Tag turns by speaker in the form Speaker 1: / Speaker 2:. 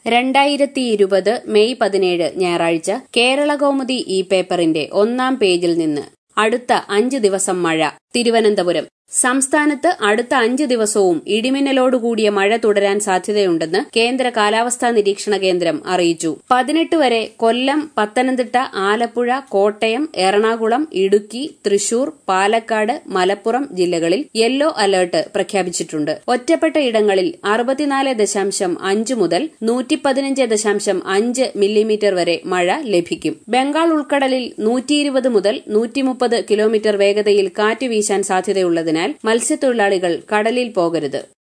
Speaker 1: രണ്ടായിരത്തി ഇരുപത് മെയ് പതിനേഴ് ഞായറാഴ്ച കേരളകൗമുദി ഈ പേപ്പറിന്റെ ഒന്നാം പേജിൽ നിന്ന് അടുത്ത അഞ്ച് ദിവസം മഴ തിരുവനന്തപുരം സംസ്ഥാനത്ത് അടുത്ത അഞ്ച് ദിവസവും ഇടിമിന്നലോടുകൂടിയ മഴ തുടരാൻ സാധ്യതയുണ്ടെന്ന് കേന്ദ്ര കാലാവസ്ഥാ നിരീക്ഷണ കേന്ദ്രം അറിയിച്ചു പതിനെട്ട് വരെ കൊല്ലം പത്തനംതിട്ട ആലപ്പുഴ കോട്ടയം എറണാകുളം ഇടുക്കി തൃശൂർ പാലക്കാട് മലപ്പുറം ജില്ലകളിൽ യെല്ലോ അലർട്ട് പ്രഖ്യാപിച്ചിട്ടുണ്ട് ഒറ്റപ്പെട്ട ഇടങ്ങളിൽ അറുപത്തിനാല് ദശാംശം അഞ്ച് മുതൽ നൂറ്റി പതിനഞ്ച് ദശാംശം അഞ്ച് മില്ലിമീറ്റർ വരെ മഴ ലഭിക്കും ബംഗാൾ ഉൾക്കടലിൽ നൂറ്റിയിരുപത് മുതൽ നൂറ്റിമുപ്പത് കിലോമീറ്റർ വേഗതയിൽ കാറ്റ് വീശാൻ സാധ്യതയുള്ളതിനാൽ മത്സ്യത്തൊഴിലാളികൾ കടലിൽ പോകരുത്